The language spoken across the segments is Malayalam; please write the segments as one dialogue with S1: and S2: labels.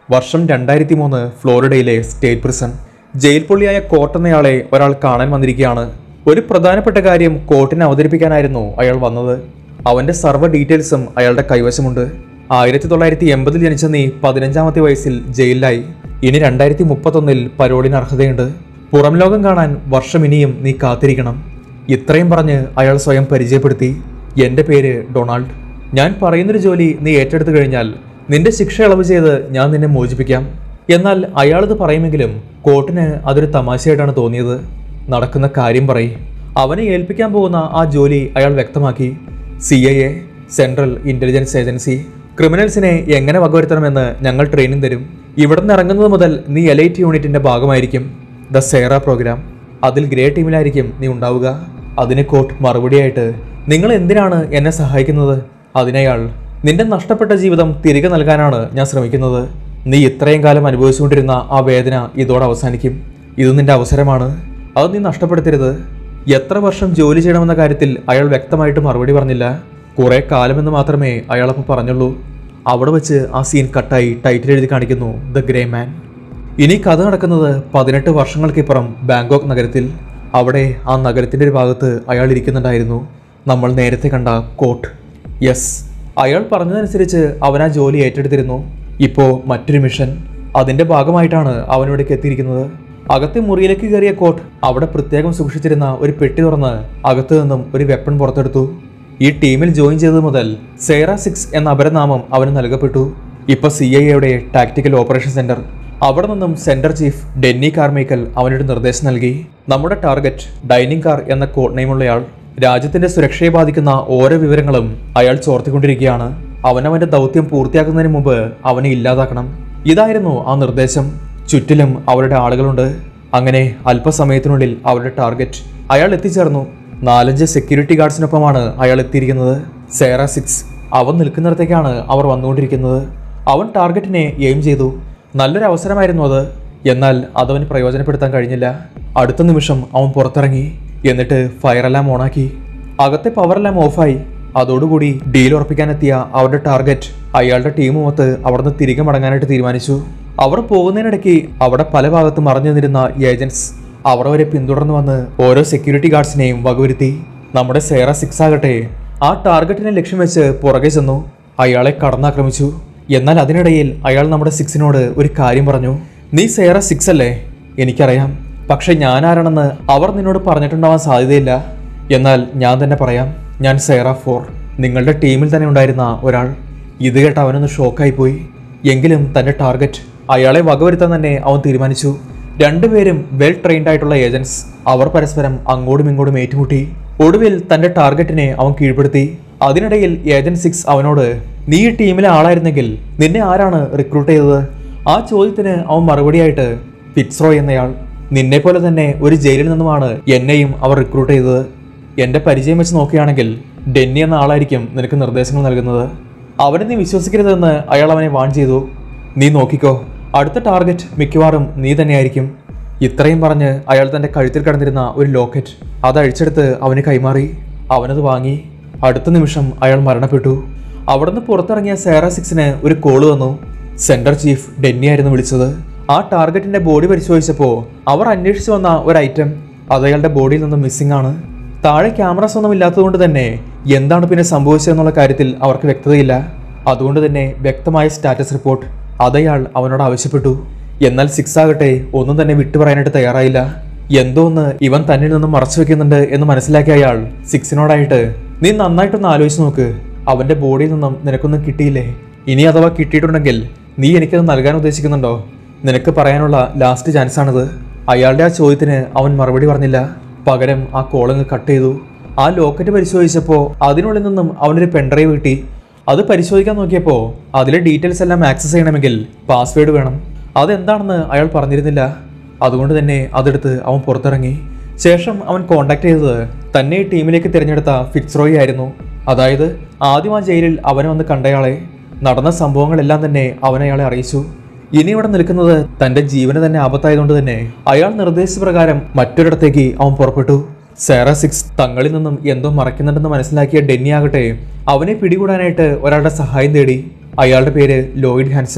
S1: വർഷം രണ്ടായിരത്തി മൂന്ന് ഫ്ലോറിഡയിലെ സ്റ്റേറ്റ് പ്രിസൺ ജയിൽ പുള്ളിയായ കോട്ട് എന്നയാളെ ഒരാൾ കാണാൻ വന്നിരിക്കുകയാണ് ഒരു പ്രധാനപ്പെട്ട കാര്യം കോർട്ടിനെ അവതരിപ്പിക്കാനായിരുന്നു അയാൾ വന്നത് അവന്റെ സർവ്വ ഡീറ്റെയിൽസും അയാളുടെ കൈവശമുണ്ട് ആയിരത്തി തൊള്ളായിരത്തി എൺപതിൽ ജനിച്ച നീ പതിനഞ്ചാമത്തെ വയസ്സിൽ ജയിലിലായി ഇനി രണ്ടായിരത്തി മുപ്പത്തൊന്നിൽ പരോളിന് അർഹതയുണ്ട് പുറം ലോകം കാണാൻ വർഷം ഇനിയും നീ കാത്തിരിക്കണം ഇത്രയും പറഞ്ഞ് അയാൾ സ്വയം പരിചയപ്പെടുത്തി എൻ്റെ പേര് ഡൊണാൾഡ് ഞാൻ പറയുന്നൊരു ജോലി നീ ഏറ്റെടുത്തു കഴിഞ്ഞാൽ നിന്റെ ശിക്ഷ ഇളവ് ചെയ്ത് ഞാൻ നിന്നെ മോചിപ്പിക്കാം എന്നാൽ അയാളിത് പറയുമെങ്കിലും കോർട്ടിന് അതൊരു തമാശയായിട്ടാണ് തോന്നിയത് നടക്കുന്ന കാര്യം പറയും അവനെ ഏൽപ്പിക്കാൻ പോകുന്ന ആ ജോലി അയാൾ വ്യക്തമാക്കി C I A central intelligence agency ക്രിമിനൽസിനെ എങ്ങനെ വകവരുത്തണമെന്ന് ഞങ്ങൾ ട്രെയിനിങ് തരും ഇവിടുന്ന് ഇറങ്ങുന്നത് മുതൽ നീ എലൈറ്റ് യൂണിറ്റിന്റെ ഭാഗമായിരിക്കും ദ സേറ പ്രോഗ്രാം അതിൽ ഗ്രേ ടീമിലായിരിക്കും നീ ഉണ്ടാവുക അതിന് കോട്ട് മറുപടിയായിട്ട് നിങ്ങൾ എന്തിനാണ് എന്നെ സഹായിക്കുന്നത് അതിനയാൾ നിന്റെ നഷ്ടപ്പെട്ട ജീവിതം തിരികെ നൽകാനാണ് ഞാൻ ശ്രമിക്കുന്നത് നീ ഇത്രയും കാലം അനുഭവിച്ചുകൊണ്ടിരുന്ന ആ വേദന ഇതോടെ അവസാനിക്കും ഇത് നിന്റെ അവസരമാണ് അത് നീ നഷ്ടപ്പെടുത്തരുത് എത്ര വർഷം ജോലി ചെയ്യണമെന്ന കാര്യത്തിൽ അയാൾ വ്യക്തമായിട്ട് മറുപടി പറഞ്ഞില്ല കുറെ കാലമെന്ന് മാത്രമേ അയാളപ്പോൾ പറഞ്ഞുള്ളൂ അവിടെ വെച്ച് ആ സീൻ കട്ടായി ടൈറ്റിൽ എഴുതി കാണിക്കുന്നു ദ ഗ്രേ മാൻ ഇനി കഥ നടക്കുന്നത് പതിനെട്ട് വർഷങ്ങൾക്കിപ്പുറം ബാങ്കോക്ക് നഗരത്തിൽ അവിടെ ആ നഗരത്തിൻ്റെ ഒരു ഭാഗത്ത് അയാൾ ഇരിക്കുന്നുണ്ടായിരുന്നു നമ്മൾ നേരത്തെ കണ്ട കോട്ട് യെസ് അയാൾ പറഞ്ഞതനുസരിച്ച് അവൻ ആ ജോലി ഏറ്റെടുത്തിരുന്നു ഇപ്പോൾ മറ്റൊരു മിഷൻ അതിൻ്റെ ഭാഗമായിട്ടാണ് അവനിവിടേക്ക് എത്തിയിരിക്കുന്നത് അകത്തെ മുറിയിലേക്ക് കയറിയ കോട്ട് അവിടെ പ്രത്യേകം സൂക്ഷിച്ചിരുന്ന ഒരു പെട്ടി തുറന്ന് അകത്തു നിന്നും ഒരു വെപ്പൺ പുറത്തെടുത്തു ഈ ടീമിൽ ജോയിൻ ചെയ്തത് മുതൽ സേറ സിക്സ് എന്ന അപരനാമം അവന് നൽകപ്പെട്ടു ഇപ്പൊ സി ഐ എയുടെ ടാക്ടിക്കൽ ഓപ്പറേഷൻ സെന്റർ അവിടെ നിന്നും സെന്റർ ചീഫ് ഡെന്നി കാർമേക്കൽ അവനൊരു നിർദ്ദേശം നൽകി നമ്മുടെ ടാർഗറ്റ് ഡൈനിങ് കാർ എന്ന കോഡ് നെയിമുള്ളയാൾ രാജ്യത്തിന്റെ സുരക്ഷയെ ബാധിക്കുന്ന ഓരോ വിവരങ്ങളും അയാൾ ചോർത്തിക്കൊണ്ടിരിക്കുകയാണ് അവനവന്റെ ദൗത്യം പൂർത്തിയാക്കുന്നതിന് മുമ്പ് അവനെ ഇല്ലാതാക്കണം ഇതായിരുന്നു ആ നിർദ്ദേശം ചുറ്റിലും അവരുടെ ആളുകളുണ്ട് അങ്ങനെ അല്പസമയത്തിനുള്ളിൽ അവരുടെ ടാർഗറ്റ് അയാൾ എത്തിച്ചേർന്നു നാലഞ്ച് സെക്യൂരിറ്റി ഗാർഡ്സിനൊപ്പമാണ് അയാൾ എത്തിയിരിക്കുന്നത് സേറ സിക്സ് അവൻ നിൽക്കുന്നിടത്തേക്കാണ് അവർ വന്നുകൊണ്ടിരിക്കുന്നത് അവൻ ടാർഗറ്റിനെ എയിം ചെയ്തു നല്ലൊരു അവസരമായിരുന്നു അത് എന്നാൽ അതവന് പ്രയോജനപ്പെടുത്താൻ കഴിഞ്ഞില്ല അടുത്ത നിമിഷം അവൻ പുറത്തിറങ്ങി എന്നിട്ട് ഫയറെല്ലാം ഓണാക്കി അകത്തെ പവറെല്ലാം ഓഫായി അതോടുകൂടി ഡീൽ ഉറപ്പിക്കാനെത്തിയ അവരുടെ ടാർഗറ്റ് അയാളുടെ ടീമുമൊത്ത് അവിടുന്ന് തിരികെ മടങ്ങാനായിട്ട് തീരുമാനിച്ചു അവർ പോകുന്നതിനിടയ്ക്ക് അവിടെ പല ഭാഗത്തും മറഞ്ഞു നിന്നിരുന്ന ഏജൻസ് അവർ അവരെ പിന്തുടർന്ന് വന്ന് ഓരോ സെക്യൂരിറ്റി ഗാർഡ്സിനെയും വകവരുത്തി നമ്മുടെ സേറ സിക്സ് ആകട്ടെ ആ ടാർഗറ്റിനെ ലക്ഷ്യം വെച്ച് പുറകെ ചെന്നു അയാളെ കടന്നാക്രമിച്ചു എന്നാൽ അതിനിടയിൽ അയാൾ നമ്മുടെ സിക്സിനോട് ഒരു കാര്യം പറഞ്ഞു നീ സേറ സിക്സ് അല്ലേ എനിക്കറിയാം പക്ഷെ ഞാൻ ആരാണെന്ന് അവർ നിന്നോട് പറഞ്ഞിട്ടുണ്ടാവാൻ സാധ്യതയില്ല എന്നാൽ ഞാൻ തന്നെ പറയാം ഞാൻ സേറ ഫോർ നിങ്ങളുടെ ടീമിൽ തന്നെ ഉണ്ടായിരുന്ന ഒരാൾ ഇത് കേട്ട് അവനൊന്ന് ഷോക്കായി പോയി എങ്കിലും തന്റെ ടാർഗറ്റ് അയാളെ വകവരുത്താൻ തന്നെ അവൻ തീരുമാനിച്ചു രണ്ടുപേരും വെൽ ട്രെയിൻഡ് ആയിട്ടുള്ള ഏജൻസ് അവർ പരസ്പരം അങ്ങോട്ടും ഇങ്ങോട്ടും ഏറ്റുമുട്ടി ഒടുവിൽ തന്റെ ടാർഗറ്റിനെ അവൻ കീഴ്പ്പെടുത്തി അതിനിടയിൽ ഏജന്റ് സിക്സ് അവനോട് നീ ഈ ടീമിലെ ആളായിരുന്നെങ്കിൽ നിന്നെ ആരാണ് റിക്രൂട്ട് ചെയ്തത് ആ ചോദ്യത്തിന് അവൻ മറുപടിയായിട്ട് ഫിറ്റ്സ്റോയ് എന്നയാൾ നിന്നെ പോലെ തന്നെ ഒരു ജയിലിൽ നിന്നുമാണ് എന്നെയും അവർ റിക്രൂട്ട് ചെയ്തത് എന്റെ പരിചയം വെച്ച് നോക്കുകയാണെങ്കിൽ ഡെന്നി എന്ന ആളായിരിക്കും നിനക്ക് നിർദ്ദേശങ്ങൾ നൽകുന്നത് അവനെ നീ വിശ്വസിക്കരുതെന്ന് അയാൾ അവനെ വാൺ ചെയ്തു നീ നോക്കിക്കോ അടുത്ത ടാർഗറ്റ് മിക്കവാറും നീ തന്നെയായിരിക്കും ഇത്രയും പറഞ്ഞ് അയാൾ തന്റെ കഴുത്തിൽ കിടന്നിരുന്ന ഒരു ലോക്കറ്റ് അത് അഴിച്ചെടുത്ത് അവന് കൈമാറി അവനത് വാങ്ങി അടുത്ത നിമിഷം അയാൾ മരണപ്പെട്ടു അവിടുന്ന് പുറത്തിറങ്ങിയ സേറ സിക്സിന് ഒരു കോള് വന്നു സെന്റർ ചീഫ് ഡെന്നി ആയിരുന്നു വിളിച്ചത് ആ ടാർഗറ്റിന്റെ ബോഡി പരിശോധിച്ചപ്പോൾ അവർ അന്വേഷിച്ചു വന്ന ഒരു ഐറ്റം അത് അയാളുടെ ബോഡിയിൽ നിന്ന് മിസ്സിംഗ് ആണ് താഴെ ക്യാമറസ് ഒന്നും ഇല്ലാത്തതുകൊണ്ട് തന്നെ എന്താണ് പിന്നെ സംഭവിച്ചതെന്നുള്ള കാര്യത്തിൽ അവർക്ക് വ്യക്തതയില്ല അതുകൊണ്ട് തന്നെ വ്യക്തമായ സ്റ്റാറ്റസ് റിപ്പോർട്ട് അതയാൾ അവനോട് ആവശ്യപ്പെട്ടു എന്നാൽ സിക്സ് ആകട്ടെ ഒന്നും തന്നെ വിട്ടു പറയാനായിട്ട് തയ്യാറായില്ല എന്തോ ഒന്ന് ഇവൻ തന്നിൽ നിന്നും മറച്ചു വെക്കുന്നുണ്ട് എന്ന് മനസ്സിലാക്കിയ അയാൾ സിക്സിനോടായിട്ട് നീ നന്നായിട്ടൊന്ന് ആലോചിച്ച് നോക്ക് അവന്റെ ബോഡിയിൽ നിന്നും നിനക്കൊന്നും കിട്ടിയില്ലേ ഇനി അഥവാ കിട്ടിയിട്ടുണ്ടെങ്കിൽ നീ എനിക്കത് നൽകാൻ ഉദ്ദേശിക്കുന്നുണ്ടോ നിനക്ക് പറയാനുള്ള ലാസ്റ്റ് ചാൻസ് ആണിത് അയാളുടെ ആ ചോദ്യത്തിന് അവൻ മറുപടി പറഞ്ഞില്ല പകരം ആ കോളങ്ങ് കട്ട് ചെയ്തു ആ ലോക്കറ്റ് പരിശോധിച്ചപ്പോൾ അതിനുള്ളിൽ നിന്നും അവനൊരു പെൺഡ്രൈവ് കിട്ടി അത് പരിശോധിക്കാൻ നോക്കിയപ്പോൾ അതിലെ ഡീറ്റെയിൽസ് എല്ലാം ആക്സസ് ചെയ്യണമെങ്കിൽ പാസ്വേഡ് വേണം അതെന്താണെന്ന് അയാൾ പറഞ്ഞിരുന്നില്ല അതുകൊണ്ട് തന്നെ അതെടുത്ത് അവൻ പുറത്തിറങ്ങി ശേഷം അവൻ കോണ്ടാക്ട് ചെയ്തത് തന്നെ ഈ ടീമിലേക്ക് തിരഞ്ഞെടുത്ത ഫിറ്റ്സ്റോയി ആയിരുന്നു അതായത് ആദ്യം ആ ജയിലിൽ അവനെ വന്ന് കണ്ടയാളെ നടന്ന സംഭവങ്ങളെല്ലാം തന്നെ അവൻ അയാളെ അറിയിച്ചു ഇനി ഇവിടെ നിൽക്കുന്നത് തന്റെ ജീവന് തന്നെ ആപത്തായതുകൊണ്ട് തന്നെ അയാൾ നിർദ്ദേശിച്ച പ്രകാരം മറ്റൊരിടത്തേക്ക് അവൻ പുറപ്പെട്ടു സേറ സിക്സ് തങ്ങളിൽ നിന്നും എന്തോ മറയ്ക്കുന്നുണ്ടെന്ന് മനസ്സിലാക്കിയ ഡെന്നി ആകട്ടെ അവനെ പിടികൂടാനായിട്ട് ഒരാളുടെ സഹായം തേടി അയാളുടെ പേര് ലോയിഡ് ഹാൻസൺ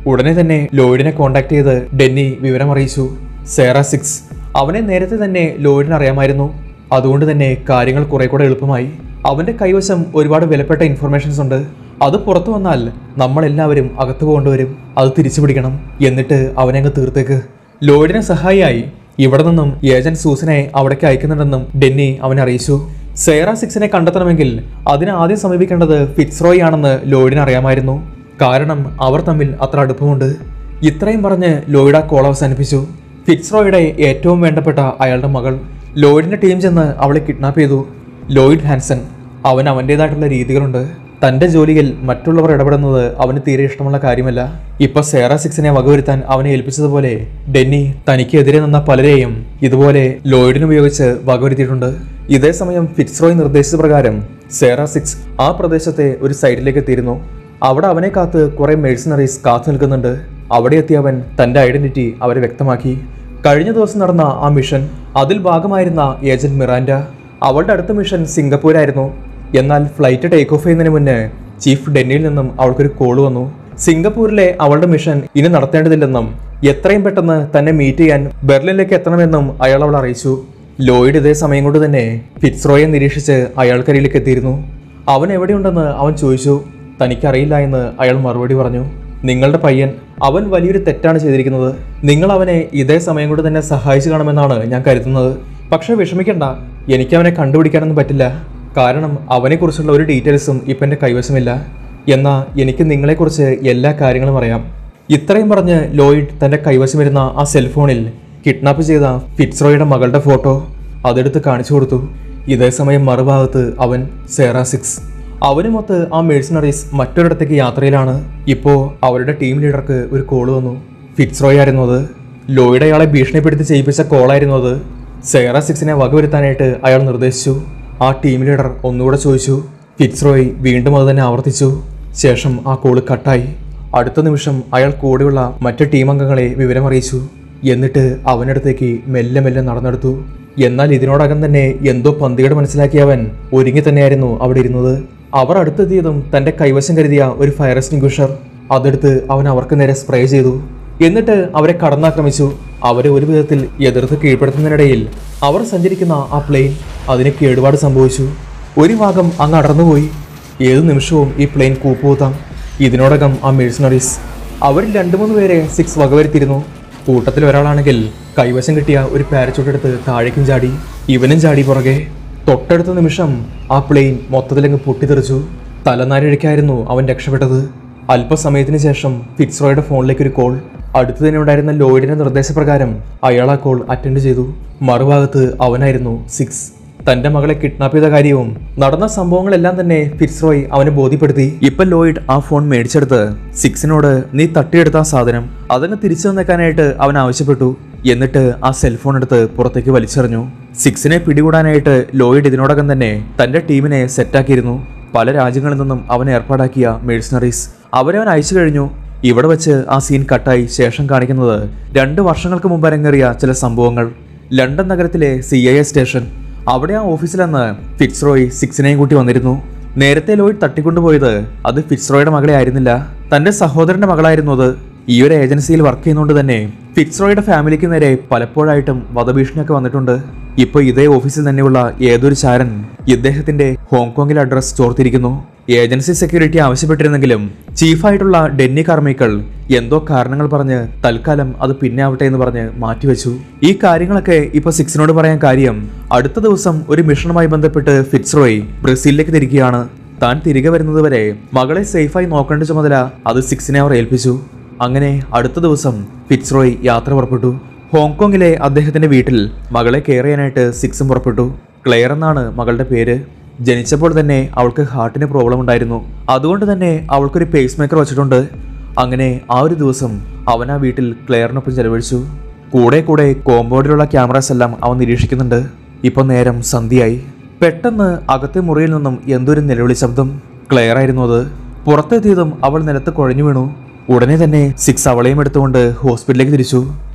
S1: ഉടനെ തന്നെ ലോയിഡിനെ കോണ്ടാക്ട് ചെയ്ത് ഡെന്നി വിവരം അറിയിച്ചു സേറ സിക്സ് അവനെ നേരത്തെ തന്നെ ലോയിഡിന് അറിയാമായിരുന്നു അതുകൊണ്ട് തന്നെ കാര്യങ്ങൾ കുറെ കൂടെ എളുപ്പമായി അവന്റെ കൈവശം ഒരുപാട് വിലപ്പെട്ട ഇൻഫർമേഷൻസ് ഉണ്ട് അത് പുറത്തു വന്നാൽ നമ്മളെല്ലാവരും അകത്ത് കൊണ്ടുവരും അത് തിരിച്ചു പിടിക്കണം എന്നിട്ട് അവനെ അങ്ങ് തീർത്തേക്ക് ലോയിഡിന് സഹായിയായി ഇവിടെ നിന്നും ഏജന്റ് സൂസനെ അവിടേക്ക് അയക്കുന്നുണ്ടെന്നും ഡെന്നി അവനെ അറിയിച്ചു സേറ സിക്സിനെ കണ്ടെത്തണമെങ്കിൽ അതിന് ആദ്യം സമീപിക്കേണ്ടത് ഫിറ്റ്സ്റോയ് ആണെന്ന് ലോയിഡിന് അറിയാമായിരുന്നു കാരണം അവർ തമ്മിൽ അത്ര അടുപ്പമുണ്ട് ഇത്രയും പറഞ്ഞ് ലോയിഡ് ആ കോൾ അവസാനിപ്പിച്ചു ഫിറ്റ്സ്റോയുടെ ഏറ്റവും വേണ്ടപ്പെട്ട അയാളുടെ മകൾ ലോയിഡിന്റെ ടീം ചെന്ന് അവളെ കിഡ്നാപ്പ് ചെയ്തു ലോയിഡ് ഹാൻസൺ അവൻ അവൻ്റെതായിട്ടുള്ള രീതികളുണ്ട് തന്റെ ജോലിയിൽ മറ്റുള്ളവർ ഇടപെടുന്നത് അവന് തീരെ ഇഷ്ടമുള്ള കാര്യമല്ല ഇപ്പൊ സേറ സിക്സിനെ വകവരുത്താൻ അവനെ ഏൽപ്പിച്ചതുപോലെ ഡെന്നി തനിക്കെതിരെ നിന്ന പലരെയും ഇതുപോലെ ലോയിഡിന് ഉപയോഗിച്ച് വകവരുത്തിയിട്ടുണ്ട് ഇതേസമയം ഫിറ്റ്സ്റോയ് നിർദ്ദേശിച്ച പ്രകാരം സേറ സിക്സ് ആ പ്രദേശത്തെ ഒരു സൈഡിലേക്ക് എത്തിയിരുന്നു അവിടെ അവനെ കാത്ത് കുറെ മെഴ്സണറീസ് കാത്തു നിൽക്കുന്നുണ്ട് അവിടെ എത്തിയ അവൻ തന്റെ ഐഡന്റിറ്റി അവരെ വ്യക്തമാക്കി കഴിഞ്ഞ ദിവസം നടന്ന ആ മിഷൻ അതിൽ ഭാഗമായിരുന്ന ഏജന്റ് മിറാൻഡ അവളുടെ അടുത്ത മിഷൻ സിംഗപ്പൂരായിരുന്നു എന്നാൽ ഫ്ലൈറ്റ് ടേക്ക് ഓഫ് ചെയ്യുന്നതിന് മുന്നേ ചീഫ് ഡെന്നിയിൽ നിന്നും അവൾക്കൊരു കോൾ വന്നു സിംഗപ്പൂരിലെ അവളുടെ മിഷൻ ഇനി നടത്തേണ്ടതില്ലെന്നും എത്രയും പെട്ടെന്ന് തന്നെ മീറ്റ് ചെയ്യാൻ ബെർലിനിലേക്ക് എത്തണമെന്നും അയാൾ അവൾ അറിയിച്ചു ലോയിഡ് ഇതേ സമയം കൊണ്ട് തന്നെ ഫിറ്റ്സ്റോയെ നിരീക്ഷിച്ച് അയാൾക്കരിയിലേക്ക് എത്തിയിരുന്നു അവൻ എവിടെയുണ്ടെന്ന് അവൻ ചോദിച്ചു തനിക്കറിയില്ല എന്ന് അയാൾ മറുപടി പറഞ്ഞു നിങ്ങളുടെ പയ്യൻ അവൻ വലിയൊരു തെറ്റാണ് ചെയ്തിരിക്കുന്നത് നിങ്ങൾ അവനെ ഇതേ സമയം കൊണ്ട് തന്നെ സഹായിച്ചു കാണുമെന്നാണ് ഞാൻ കരുതുന്നത് പക്ഷേ വിഷമിക്കണ്ട എനിക്ക് അവനെ കണ്ടുപിടിക്കാനൊന്നും പറ്റില്ല കാരണം അവനെക്കുറിച്ചുള്ള ഒരു ഡീറ്റെയിൽസും ഇപ്പം എൻ്റെ കൈവശമില്ല എന്നാൽ എനിക്ക് നിങ്ങളെക്കുറിച്ച് എല്ലാ കാര്യങ്ങളും അറിയാം ഇത്രയും പറഞ്ഞ് ലോയിഡ് തൻ്റെ കൈവശമിരുന്ന ആ സെൽഫോണിൽ കിഡ്നാപ്പ് ചെയ്ത ഫിറ്റ്സ്റോയുടെ മകളുടെ ഫോട്ടോ അതെടുത്ത് കാണിച്ചു കൊടുത്തു ഇതേ സമയം മറുഭാഗത്ത് അവൻ സേറ സിക്സ് അവനുമൊത്ത് ആ മേഴ്സണറീസ് മറ്റൊരിടത്തേക്ക് യാത്രയിലാണ് ഇപ്പോൾ അവരുടെ ടീം ലീഡർക്ക് ഒരു കോള് വന്നു ഫിറ്റ്സ്റോയ് ആയിരുന്നു അത് ലോയിഡ് അയാളെ ഭീഷണിപ്പെടുത്തി ചെയ്യിപ്പിച്ച കോളായിരുന്നു അത് സേറ സിക്സിനെ വകവരുത്താനായിട്ട് അയാൾ നിർദ്ദേശിച്ചു ആ ടീം ലീഡർ ഒന്നുകൂടെ ചോദിച്ചു ഫിറ്റ്സ്റോയ് വീണ്ടും അത് തന്നെ ആവർത്തിച്ചു ശേഷം ആ കോള് കട്ടായി അടുത്ത നിമിഷം അയാൾ കൂടെയുള്ള മറ്റ് ടീം അംഗങ്ങളെ വിവരമറിയിച്ചു എന്നിട്ട് അവനടുത്തേക്ക് മെല്ലെ മെല്ലെ നടന്നെടുത്തു എന്നാൽ ഇതിനോടകം തന്നെ എന്തോ പന്തികേട് മനസ്സിലാക്കിയ അവൻ ഒരുങ്ങി തന്നെയായിരുന്നു അവിടെ ഇരുന്നത് അവർ അടുത്തെത്തിയതും തന്റെ കൈവശം കരുതിയ ഒരു ഫയർ എക്സ്റ്റിംഗ്വിഷർ അതെടുത്ത് അവൻ അവർക്ക് നേരെ സ്പ്രേ ചെയ്തു എന്നിട്ട് അവരെ കടന്നാക്രമിച്ചു അവരെ ഒരു വിധത്തിൽ എതിർത്ത് കീഴ്പ്പെടുത്തുന്നതിനിടയിൽ അവർ സഞ്ചരിക്കുന്ന ആ പ്ലെയിൻ അതിന് കേടുപാട് സംഭവിച്ചു ഒരു ഭാഗം അങ്ങ് അടർന്നുപോയി ഏതു നിമിഷവും ഈ പ്ലെയിൻ കൂപ്പുകൂത്താം ഇതിനോടകം ആ മെഴ്സണറീസ് അവരിൽ രണ്ടു മൂന്ന് പേരെ സിക്സ് വകവരുത്തിയിരുന്നു കൂട്ടത്തിൽ ഒരാളാണെങ്കിൽ കൈവശം കിട്ടിയ ഒരു പാരച്ചൂട്ട് എടുത്ത് താഴേക്കും ചാടി ഇവനും ചാടി പുറകെ തൊട്ടടുത്ത നിമിഷം ആ പ്ലെയിൻ മൊത്തത്തിലങ്ങ് പൊട്ടിത്തെറിച്ചു തലനാരിഴയ്ക്കായിരുന്നു അവൻ രക്ഷപ്പെട്ടത് അല്പസമയത്തിന് ശേഷം ഫിറ്റ്സ്റോയുടെ ഫോണിലേക്ക് ഒരു കോൾ അടുത്തു തന്നെ ഉണ്ടായിരുന്ന ലോയിഡിന്റെ നിർദ്ദേശപ്രകാരം അയാൾ ആ കോൾ അറ്റൻഡ് ചെയ്തു മറുഭാഗത്ത് അവനായിരുന്നു സിക്സ് തന്റെ മകളെ കിഡ്നാപ്പ് ചെയ്ത കാര്യവും നടന്ന സംഭവങ്ങളെല്ലാം തന്നെ ഫിറ്റ്സ്റോയ് അവനെ ബോധ്യപ്പെടുത്തി ഇപ്പൊ ലോയിഡ് ആ ഫോൺ മേടിച്ചെടുത്ത് സിക്സിനോട് നീ തട്ടിയെടുത്ത ആ സാധനം അതങ്ങ് തിരിച്ചു തന്നേക്കാനായിട്ട് അവൻ ആവശ്യപ്പെട്ടു എന്നിട്ട് ആ സെൽഫോൺ എടുത്ത് പുറത്തേക്ക് വലിച്ചെറിഞ്ഞു സിക്സിനെ പിടികൂടാനായിട്ട് ലോയിഡ് ഇതിനോടകം തന്നെ തന്റെ ടീമിനെ സെറ്റാക്കിയിരുന്നു പല രാജ്യങ്ങളിൽ നിന്നും അവൻ ഏർപ്പാടാക്കിയ മെഴ്സണറീസ് അവരെ അവൻ അയച്ചു കഴിഞ്ഞു ഇവിടെ വെച്ച് ആ സീൻ കട്ടായി ശേഷം കാണിക്കുന്നത് രണ്ട് വർഷങ്ങൾക്ക് മുമ്പ് അരങ്ങേറിയ ചില സംഭവങ്ങൾ ലണ്ടൻ നഗരത്തിലെ സി ഐ എ സ്റ്റേഷൻ അവിടെ ആ ഓഫീസിലെന്ന് ഫിറ്റ്സ്റോയ് സിക്സിനെയും കൂട്ടി വന്നിരുന്നു നേരത്തെ ലോയിഡ് തട്ടിക്കൊണ്ടുപോയത് അത് ഫിറ്റ്സ്റോയുടെ മകളെ ആയിരുന്നില്ല തന്റെ സഹോദരന്റെ മകളായിരുന്നു അത് ഈ ഒരു ഏജൻസിയിൽ വർക്ക് ചെയ്യുന്നതുകൊണ്ട് തന്നെ ഫിറ്റ്സ്റോയുടെ ഫാമിലിക്ക് നേരെ പലപ്പോഴായിട്ടും വധഭീഷണിയൊക്കെ വന്നിട്ടുണ്ട് ഇപ്പൊ ഇതേ ഓഫീസിൽ തന്നെയുള്ള ഏതൊരു ചാരൻ ഇദ്ദേഹത്തിന്റെ ഹോങ്കോങ്ങിൽ അഡ്രസ് ചോർത്തിരിക്കുന്നു ഏജൻസി സെക്യൂരിറ്റി ആവശ്യപ്പെട്ടിരുന്നെങ്കിലും ചീഫായിട്ടുള്ള ഡെന്നി കാർമൈക്കൾ എന്തോ കാരണങ്ങൾ പറഞ്ഞ് തൽക്കാലം അത് പിന്നെ ആവട്ടെ എന്ന് പറഞ്ഞ് മാറ്റിവെച്ചു ഈ കാര്യങ്ങളൊക്കെ ഇപ്പൊ സിക്സിനോട് പറയാൻ കാര്യം അടുത്ത ദിവസം ഒരു മിഷനുമായി ബന്ധപ്പെട്ട് ഫിറ്റ്സ്റോയ് ബ്രസീലിലേക്ക് തിരിക്കുകയാണ് താൻ തിരികെ വരുന്നതുവരെ മകളെ സേഫായി നോക്കേണ്ട ചുമതല അത് സിക്സിനെ അവർ ഏൽപ്പിച്ചു അങ്ങനെ അടുത്ത ദിവസം ഫിറ്റ്സ്റോയ് യാത്ര പുറപ്പെട്ടു ഹോങ്കോങ്ങിലെ അദ്ദേഹത്തിന്റെ വീട്ടിൽ മകളെ കെയർ ചെയ്യാനായിട്ട് സിക്സും പുറപ്പെട്ടു ക്ലെയർ എന്നാണ് മകളുടെ പേര് ജനിച്ചപ്പോൾ തന്നെ അവൾക്ക് ഹാർട്ടിന് പ്രോബ്ലം ഉണ്ടായിരുന്നു അതുകൊണ്ട് തന്നെ അവൾക്കൊരു പേസ് മേക്കർ വെച്ചിട്ടുണ്ട് അങ്ങനെ ആ ഒരു ദിവസം അവൻ ആ വീട്ടിൽ ക്ലെയറിനൊപ്പം ചെലവഴിച്ചു കൂടെ കൂടെ കോമ്പൗണ്ടിലുള്ള ക്യാമറാസ് എല്ലാം അവൻ നിരീക്ഷിക്കുന്നുണ്ട് ഇപ്പൊ നേരം സന്ധ്യയായി പെട്ടെന്ന് അകത്തെ മുറിയിൽ നിന്നും എന്തൊരു നിലവിളി ശബ്ദം ക്ലെയർ ആയിരുന്നു അത് പുറത്തെത്തിയതും അവൾ നിലത്ത് കുഴഞ്ഞു വീണു ഉടനെ തന്നെ സിക്സ് അവളെയും എടുത്തുകൊണ്ട് ഹോസ്പിറ്റലിലേക്ക് തിരിച്ചു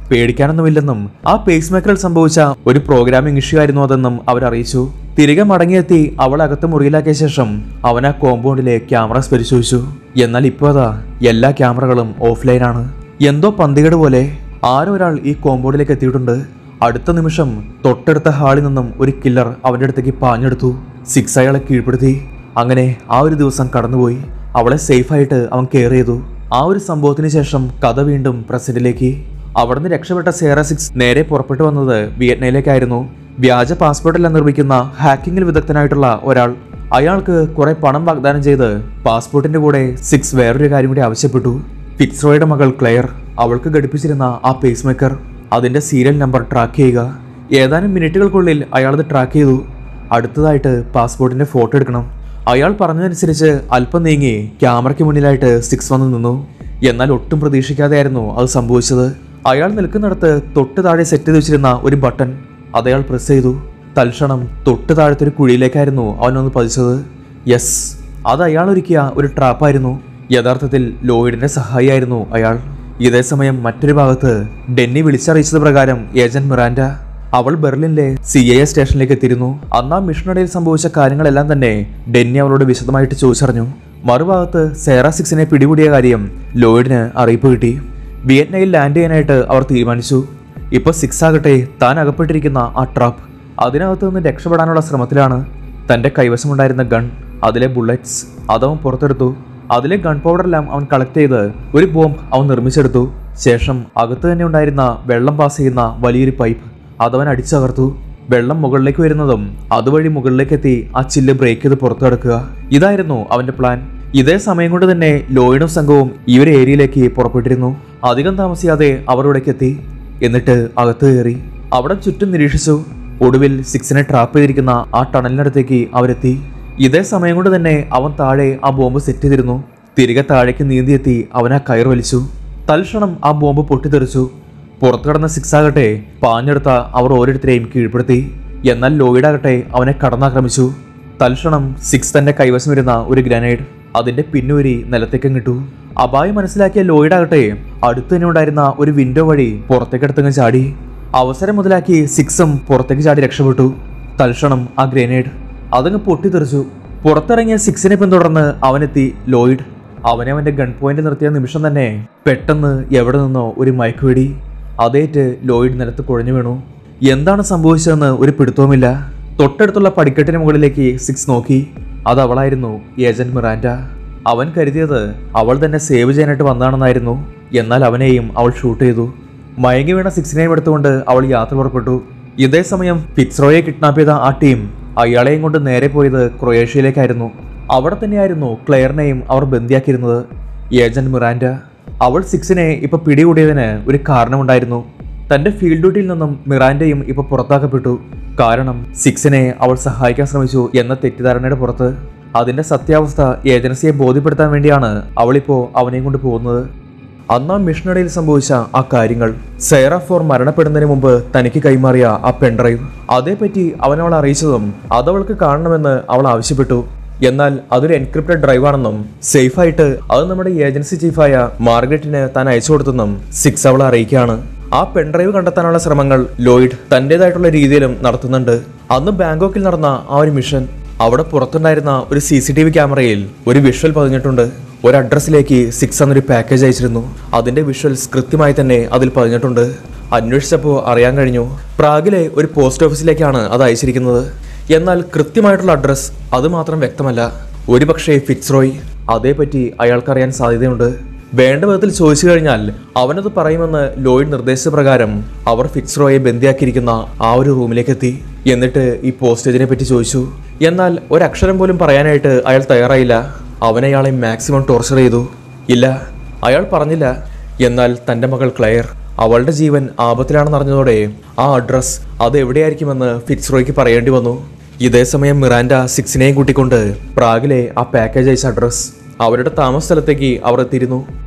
S1: പേടിക്കാനൊന്നുമില്ലെന്നും ആ പേസ് മേക്കറിൽ സംഭവിച്ച ഒരു പ്രോഗ്രാമിംഗ് ഇഷ്യൂ ആയിരുന്നു അതെന്നും അവരറിയിച്ചു തിരികെ മടങ്ങിയെത്തി അവളെ അകത്ത് മുറിയിലാക്കിയ ശേഷം അവൻ ആ കോമ്പൗണ്ടിലെ ക്യാമറസ് പരിശോധിച്ചു എന്നാൽ ഇപ്പോൾ അതാ എല്ലാ ക്യാമറകളും ഓഫ്ലൈനാണ് എന്തോ പന്തികേട് പോലെ ആരോ ഒരാൾ ഈ കോമ്പൗണ്ടിലേക്ക് എത്തിയിട്ടുണ്ട് അടുത്ത നിമിഷം തൊട്ടടുത്ത ഹാളിൽ നിന്നും ഒരു കില്ലർ അവന്റെ അടുത്തേക്ക് പാഞ്ഞെടുത്തു സിക്സ് അയാളെ കീഴ്പ്പെടുത്തി അങ്ങനെ ആ ഒരു ദിവസം കടന്നുപോയി അവളെ സേഫായിട്ട് അവൻ കെയർ ചെയ്തു ആ ഒരു സംഭവത്തിന് ശേഷം കഥ വീണ്ടും പ്രസന്റിലേക്ക് അവിടുന്ന് രക്ഷപ്പെട്ട സേറ സിക്സ് നേരെ പുറപ്പെട്ടു വന്നത് വിയറ്റ്നയിലേക്കായിരുന്നു വ്യാജ പാസ്പോർട്ടെല്ലാം നിർമ്മിക്കുന്ന ഹാക്കിങ്ങിൽ വിദഗ്ധനായിട്ടുള്ള ഒരാൾ അയാൾക്ക് കുറെ പണം വാഗ്ദാനം ചെയ്ത് പാസ്പോർട്ടിന്റെ കൂടെ സിക്സ് വേറൊരു കാര്യം കൂടി ആവശ്യപ്പെട്ടു ഫിറ്റ്സ്റോയുടെ മകൾ ക്ലെയർ അവൾക്ക് ഘടിപ്പിച്ചിരുന്ന ആ പേസ് മേക്കർ അതിന്റെ സീരിയൽ നമ്പർ ട്രാക്ക് ചെയ്യുക ഏതാനും മിനിറ്റുകൾക്കുള്ളിൽ അയാളത് ട്രാക്ക് ചെയ്തു അടുത്തതായിട്ട് പാസ്പോർട്ടിന്റെ ഫോട്ടോ എടുക്കണം അയാൾ പറഞ്ഞതനുസരിച്ച് അല്പം നീങ്ങി ക്യാമറയ്ക്ക് മുന്നിലായിട്ട് സിക്സ് വന്ന് നിന്നു എന്നാൽ ഒട്ടും പ്രതീക്ഷിക്കാതെയായിരുന്നു അത് സംഭവിച്ചത് അയാൾ നിൽക്കുന്നിടത്ത് തൊട്ട് താഴെ സെറ്റ് ചെയ്ത് വെച്ചിരുന്ന ഒരു ബട്ടൺ അത് അയാൾ പ്രസ് ചെയ്തു തൽക്ഷണം തൊട്ട് താഴത്തെ ഒരു കുഴിയിലേക്കായിരുന്നു അവനൊന്ന് പതിച്ചത് യെസ് അത് അയാൾ ഒരുക്കിയ ഒരു ട്രാപ്പായിരുന്നു യഥാർത്ഥത്തിൽ ലോയിഡിന്റെ സഹായിയായിരുന്നു അയാൾ ഇതേ സമയം മറ്റൊരു ഭാഗത്ത് ഡെന്നി വിളിച്ചറിയിച്ചത് പ്രകാരം ഏജന്റ് മിറാൻഡ അവൾ ബെർലിനിലെ സി എ സ്റ്റേഷനിലേക്ക് എത്തിയിരുന്നു അന്ന് ആ മിഷനിടയിൽ സംഭവിച്ച കാര്യങ്ങളെല്ലാം തന്നെ ഡെന്നി അവളോട് വിശദമായിട്ട് ചോദിച്ചറിഞ്ഞു മറുഭാഗത്ത് സേറ സിക്സിനെ പിടികൂടിയ കാര്യം ലോയിഡിന് അറിയിപ്പ് കിട്ടി വിയറ്റ്നയിൽ ലാൻഡ് ചെയ്യാനായിട്ട് അവർ തീരുമാനിച്ചു ഇപ്പൊ സിക്സ് ആകട്ടെ താൻ അകപ്പെട്ടിരിക്കുന്ന ആ ട്രാപ്പ് അതിനകത്ത് നിന്ന് രക്ഷപ്പെടാനുള്ള ശ്രമത്തിലാണ് തന്റെ കൈവശമുണ്ടായിരുന്ന ഗൺ അതിലെ ബുള്ളറ്റ്സ് അതവൻ പുറത്തെടുത്തു അതിലെ ഗൺ പൗഡറെല്ലാം അവൻ കളക്ട് ചെയ്ത് ഒരു ബോംബ് അവൻ നിർമ്മിച്ചെടുത്തു ശേഷം അകത്ത് തന്നെ ഉണ്ടായിരുന്ന വെള്ളം പാസ് ചെയ്യുന്ന വലിയൊരു പൈപ്പ് അതവൻ അടിച്ചകർത്തു വെള്ളം മുകളിലേക്ക് വരുന്നതും അതുവഴി മുകളിലേക്ക് എത്തി ആ ചില്ല് ബ്രേക്ക് ചെയ്ത് പുറത്തു കിടക്കുക ഇതായിരുന്നു അവന്റെ പ്ലാൻ ഇതേ സമയം കൊണ്ട് തന്നെ ലോയിഡും സംഘവും ഈ ഒരു ഏരിയയിലേക്ക് പുറപ്പെട്ടിരുന്നു അധികം താമസിയാതെ അവർ ഇവിടേക്ക് എത്തി എന്നിട്ട് അകത്ത് കയറി അവിടെ ചുറ്റും നിരീക്ഷിച്ചു ഒടുവിൽ സിക്സിനെ ട്രാപ്പ് ചെയ്തിരിക്കുന്ന ആ ടണലിനടുത്തേക്ക് അവരെത്തി ഇതേ സമയം കൊണ്ട് തന്നെ അവൻ താഴെ ആ ബോംബ് സെറ്റ് ചെയ്തിരുന്നു തിരികെ താഴേക്ക് നീന്തിയെത്തി അവൻ ആ കയർ വലിച്ചു തൽക്ഷണം ആ ബോംബ് പൊട്ടിത്തെറിച്ചു പുറത്തു കടന്ന സിക്സ് ആകട്ടെ പാഞ്ഞെടുത്ത അവർ ഓരോരുത്തരെയും കീഴ്പ്പെടുത്തി എന്നാൽ ലോയിഡാകട്ടെ അവനെ കടന്നാക്രമിച്ചു തൽക്ഷണം സിക്സ് തന്റെ കൈവശം വരുന്ന ഒരു ഗ്രനേഡ് അതിന്റെ പിന്നൂരി നിലത്തേക്കും കിട്ടു അപായം മനസ്സിലാക്കിയ ലോയിഡാകട്ടെ അടുത്ത് തന്നെ ഉണ്ടായിരുന്ന ഒരു വിൻഡോ വഴി പുറത്തേക്കടുത്തങ്ങ് ചാടി അവസരം മുതലാക്കി സിക്സും പുറത്തേക്ക് ചാടി രക്ഷപ്പെട്ടു തൽക്ഷണം ആ ഗ്രനേഡ് അതങ്ങ് പൊട്ടിത്തെറിച്ചു പുറത്തിറങ്ങിയ സിക്സിനെ പിന്തുടർന്ന് അവനെത്തി ലോയിഡ് അവനെ അവന്റെ ഗൺ പോയിന്റ് നിർത്തിയ നിമിഷം തന്നെ പെട്ടെന്ന് എവിടെ നിന്നോ ഒരു മയക്കുവെടി അതേറ്റ് ലോയിഡ് നിലത്ത് കുഴഞ്ഞു വീണു എന്താണ് സംഭവിച്ചതെന്ന് ഒരു പിടുത്തവുമില്ല തൊട്ടടുത്തുള്ള പടിക്കെട്ടിന് മുകളിലേക്ക് സിക്സ് നോക്കി അത് അവളായിരുന്നു ഏജന്റ് മിറാൻഡ അവൻ കരുതിയത് അവൾ തന്നെ സേവ് ചെയ്യാനായിട്ട് വന്നതാണെന്നായിരുന്നു എന്നാൽ അവനെയും അവൾ ഷൂട്ട് ചെയ്തു മയങ്ങി വീണ സിക്സിനെയും എടുത്തുകൊണ്ട് അവൾ യാത്ര പുറപ്പെട്ടു ഇതേ സമയം ഫിറ്റ്സ്റോയെ കിഡ്നാപ്പ് ചെയ്ത ആ ടീം അയാളെയും കൊണ്ട് നേരെ പോയത് ക്രൊയേഷ്യയിലേക്കായിരുന്നു അവിടെ തന്നെയായിരുന്നു ക്ലെയറിനെയും അവർ ബന്ദിയാക്കിയിരുന്നത് ഏജന്റ് മിറാൻഡ അവൾ സിക്സിനെ ഇപ്പൊ പിടികൂടിയതിന് ഒരു കാരണമുണ്ടായിരുന്നു തന്റെ ഫീൽഡ് ഡ്യൂട്ടിയിൽ നിന്നും മിറാൻഡയും ഇപ്പൊ പുറത്താക്കപ്പെട്ടു കാരണം സിക്സിനെ അവൾ സഹായിക്കാൻ ശ്രമിച്ചു എന്ന തെറ്റിദ്ധാരണയുടെ പുറത്ത് അതിന്റെ സത്യാവസ്ഥ ഏജൻസിയെ ബോധ്യപ്പെടുത്താൻ വേണ്ടിയാണ് അവളിപ്പോ അവനെയും കൊണ്ട് പോകുന്നത് അന്ന് ആ മിഷനടിയിൽ സംഭവിച്ച ആ കാര്യങ്ങൾ സൈറ ഫോർ മരണപ്പെടുന്നതിന് മുമ്പ് തനിക്ക് കൈമാറിയ ആ പെൺഡ്രൈവ് അതേപ്പറ്റി അവൻ അവളെ അറിയിച്ചതും അതവൾക്ക് കാണണമെന്ന് അവൾ ആവശ്യപ്പെട്ടു എന്നാൽ അതൊരു എൻക്രിപ്റ്റഡ് ഡ്രൈവ് ആണെന്നും സേഫായിട്ട് അത് നമ്മുടെ ഏജൻസി ചീഫായ മാർഗരറ്റിന് താൻ അയച്ചു കൊടുത്തെന്നും സിക്സ് അവളെ അറിയിക്കുകയാണ് ആ പെൺഡ്രൈവ് കണ്ടെത്താനുള്ള ശ്രമങ്ങൾ ലോയിഡ് തന്റേതായിട്ടുള്ള രീതിയിലും നടത്തുന്നുണ്ട് അന്ന് ബാങ്കോക്കിൽ നടന്ന ആ ഒരു മിഷൻ അവിടെ പുറത്തുണ്ടായിരുന്ന ഒരു സി സി ടി വി ക്യാമറയിൽ ഒരു വിഷ്വൽ പതിഞ്ഞിട്ടുണ്ട് ഒരു അഡ്രസ്സിലേക്ക് സിക്സ് എന്നൊരു പാക്കേജ് അയച്ചിരുന്നു അതിന്റെ വിഷ്വൽസ് കൃത്യമായി തന്നെ അതിൽ പതിഞ്ഞിട്ടുണ്ട് അന്വേഷിച്ചപ്പോൾ അറിയാൻ കഴിഞ്ഞു പ്രാഗിലെ ഒരു പോസ്റ്റ് ഓഫീസിലേക്കാണ് അത് അയച്ചിരിക്കുന്നത് എന്നാൽ കൃത്യമായിട്ടുള്ള അഡ്രസ്സ് അത് മാത്രം വ്യക്തമല്ല ഒരുപക്ഷെ ഫിറ്റ്സ്റോയ് അതേപറ്റി അയാൾക്കറിയാൻ സാധ്യതയുണ്ട് വേണ്ട വിധത്തിൽ ചോദിച്ചു കഴിഞ്ഞാൽ അവനത് പറയുമെന്ന് ലോയിഡ് നിർദ്ദേശിച്ച പ്രകാരം അവർ ഫിറ്റ്സ്റോയെ ബന്ദിയാക്കിയിരിക്കുന്ന ആ ഒരു റൂമിലേക്ക് എത്തി എന്നിട്ട് ഈ പോസ്റ്റേജിനെ പറ്റി ചോദിച്ചു എന്നാൽ ഒരക്ഷരം പോലും പറയാനായിട്ട് അയാൾ തയ്യാറായില്ല അവനയാളെ മാക്സിമം ടോർച്ചർ ചെയ്തു ഇല്ല അയാൾ പറഞ്ഞില്ല എന്നാൽ തൻ്റെ മകൾ ക്ലെയർ അവളുടെ ജീവൻ ആപത്തിലാണെന്ന് അറിഞ്ഞതോടെ ആ അഡ്രസ് അത് എവിടെയായിരിക്കുമെന്ന് ഫിറ്റ്സ്റോയ്ക്ക് പറയേണ്ടി വന്നു ഇതേ സമയം മിറാൻഡ സിക്സിനെയും കൂട്ടിക്കൊണ്ട് പ്രാഗിലെ ആ പാക്കേജ് അയച്ച അഡ്രസ് അവരുടെ താമസ സ്ഥലത്തേക്ക് അവർ എത്തിയിരുന്നു